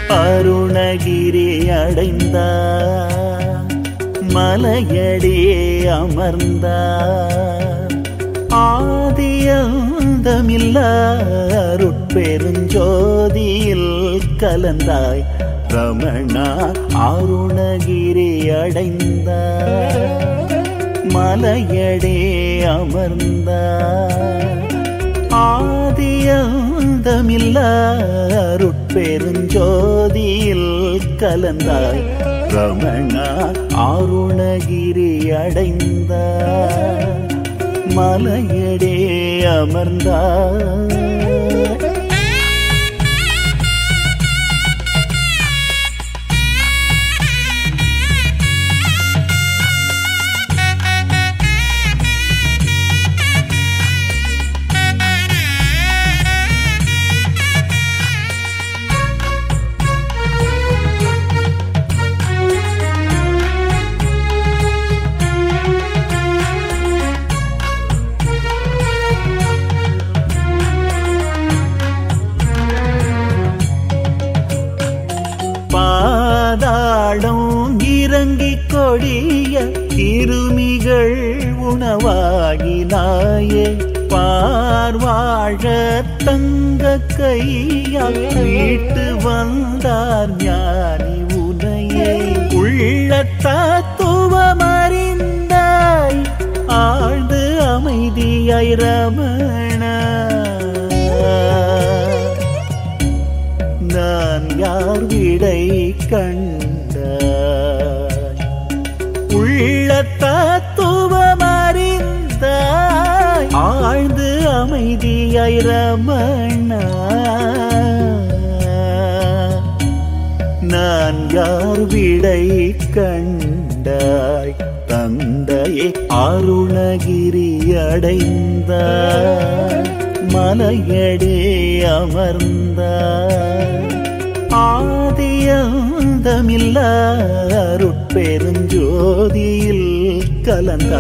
அருணகிரி அடைந்தார் மலையடே அமர்ந்தார் ஆதியந்தமில்ல அருட்பெருஞ்சோதியில் கலந்தாய் ரமணா அருணகிரி அடைந்தார் மலையடே அமர்ந்தார் ஆதியந்தமில்ல அருட்பெருஞ்சோதியில் கலந்தாய் ரமணா அருணகிரி அடைந்தார் மலையடே அமர்ந்தார் பாதாளம் இறங்கி கொடிய கிருமிகள் உணவாகினாயே பார்வாழ தங்க கையால் மீட்டு வந்தார் ஞானி உனையே உள்ள தத்துவமறிந்தாய் ஆழ்ந்து அமைதியாய் ரமணா நான் யார் விடை கண்டாய் உள்ள தத்துவமறிந்தாய் ஆழ்ந்து அமைதியாய் ரமணா நான் யார் விடை கண்டாய் தந்தையே அருணகிரி அடைந்தாய் மலையடே அமர்ந்தாய் ஆதியந்தமில்ல அருட்பெருஞ்சோதியில் கலந்தாய்